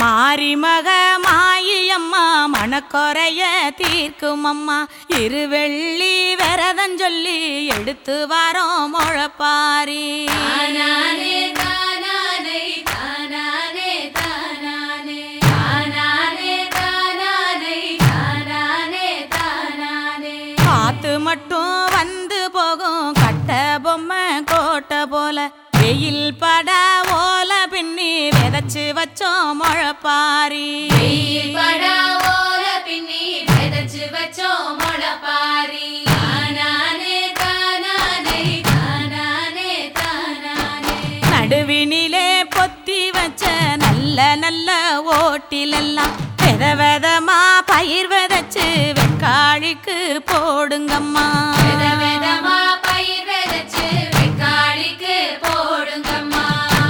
மாரிமக மாயம்மா மனக்குறைய தீர்க்கும் அம்மா இருவெள்ளி விரதம் சொல்லி எடுத்து வரோம் முழப்பாரி தானானே தானானே தானானே தானானே தானானே தானானே தானானே தானானே காத்து மட்டும் வந்து போகும் கட்ட பொம்மை கோட்டை போல வெயில் பட ஓல பின்னி விதைச்சு வச்சோம் முழப்பாரி வெயில் படா ஓல பின்னி விதைச்சு வச்சோம் முளப்பாரி தானானே தானானே தானானே தானானே நடுவினிலே பொத்தி வச்ச நல்ல நல்ல ஓட்டிலெல்லாம் வித விதமா பயிர் விதைச்சு வெக்காளிக்கு போடுங்கம்மா வித விதமா பயிர் விதைச்சு வெக்காளிக்கு போடுங்கம்மா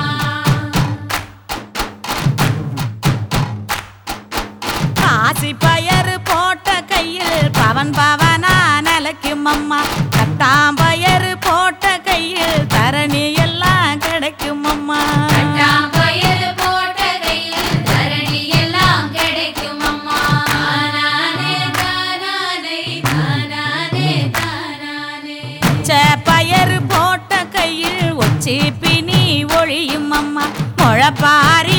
காசி பயறு போட்ட கையில் பவன் பவனா நிலைக்கும் அம்மா கட்டாம்பயறு போட்ட கையில் தரணி எல்லாம் கிடைக்கும் அம்மா கட்டாம் பயிர் போட்ட கையில் தரணி எல்லாம் கிடைக்கும் அம்மா தானானே தானானே தானானே தானானே பச்சை பயறு போட்ட கையில் ஒச்சி பினி ஒழியும் அம்மா முழப்பாரி